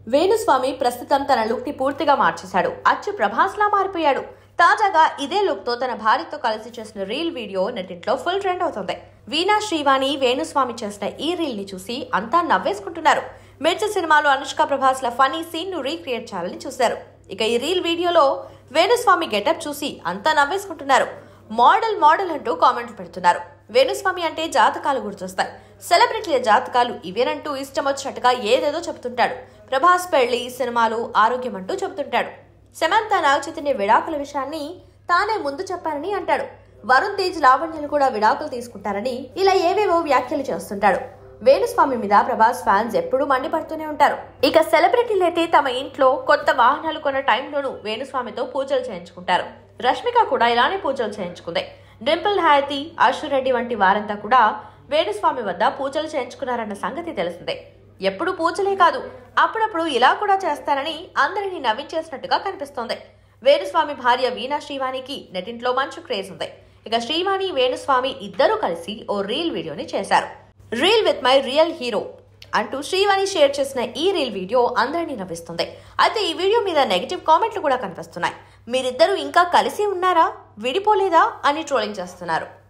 వేణుస్వామి ప్రస్తుతం తన లుక్ ని పూర్తిగా మార్చేశాడు అచ్చు ప్రభాస్ లా మారిపోయాడు తాజాగా ఇదే లుక్ తో తన భార్యతో కలిసి చేసిన రీల్ వీడియో నెట్టింట్లో ఫుల్ ట్రెండ్ అవుతుంది వీణా శ్రీవాణి వేణుస్వామి చేసిన ఈ రీల్ ని చూసి అంతా నవ్వేసుకుంటున్నారు మిర్చి సినిమాలో అనుష్క ప్రభాస్ ల ఫనీ సీన్ ను రీక్రియేట్ చేయాలని చూశారు ఇక ఈ రీల్ వీడియోలో వేణుస్వామి గెటప్ చూసి అంతా నవ్వేసుకుంటున్నారు మోడల్ మోడల్ అంటూ కామెంట్లు పెడుతున్నారు వేణుస్వామి అంటే జాతకాలు గుర్తొస్తాయి సెలబ్రిటీల జాతకాలు ఇవేనంటూ ఇష్టం వచ్చినట్టుగా ఏదేదో చెబుతుంటాడు ప్రభాస్ పెళ్లి సినిమాలు ఆరోగ్యం అంటూ చెబుతుంటాడు సమంత నాగచైతన్య విడాకుల విషయాన్ని తానే ముందు చెప్పానని అంటాడు వరుణ్ తేజ్ లావణ్యలు కూడా విడాకులు తీసుకుంటారని ఇలా ఏవేవో వ్యాఖ్యలు చేస్తుంటాడు వేణుస్వామి మీద ప్రభాస్ ఫ్యాన్స్ ఎప్పుడూ మండిపడుతూనే ఉంటారు ఇక సెలబ్రిటీలైతే తమ ఇంట్లో కొత్త వాహనాలు కొన్న టైంలోనూ వేణుస్వామితో పూజలు చేయించుకుంటారు రష్మిక కూడా ఇలానే పూజలు చేయించుకుంది డింపుల్ హాయతి రెడ్డి వంటి వారంతా కూడా వేణుస్వామి వద్ద పూజలు చేయించుకున్నారన్న సంగతి తెలిసిందే ఎప్పుడు పూజలే కాదు అప్పుడప్పుడు ఇలా కూడా చేస్తారని అందరినీ నవ్వించేసినట్టుగా కనిపిస్తోంది వేణుస్వామి భార్య వీణా శ్రీవాణికి నెటింట్లో మంచు క్రేజ్ ఉంది ఇక శ్రీవాణి వేణుస్వామి ఇద్దరూ కలిసి ఓ రీల్ వీడియోని చేశారు reel with my real hero అంటూ శ్రీవాణి షేర్ చేసిన ఈ రీల్ వీడియో అందరినీ నవ్విస్తుంది అయితే ఈ వీడియో మీద నెగిటివ్ కామెంట్లు కూడా కనిపిస్తున్నాయి మీరిద్దరూ ఇంకా కలిసి ఉన్నారా విడిపోలేదా అని ట్రోలింగ్ చేస్తున్నారు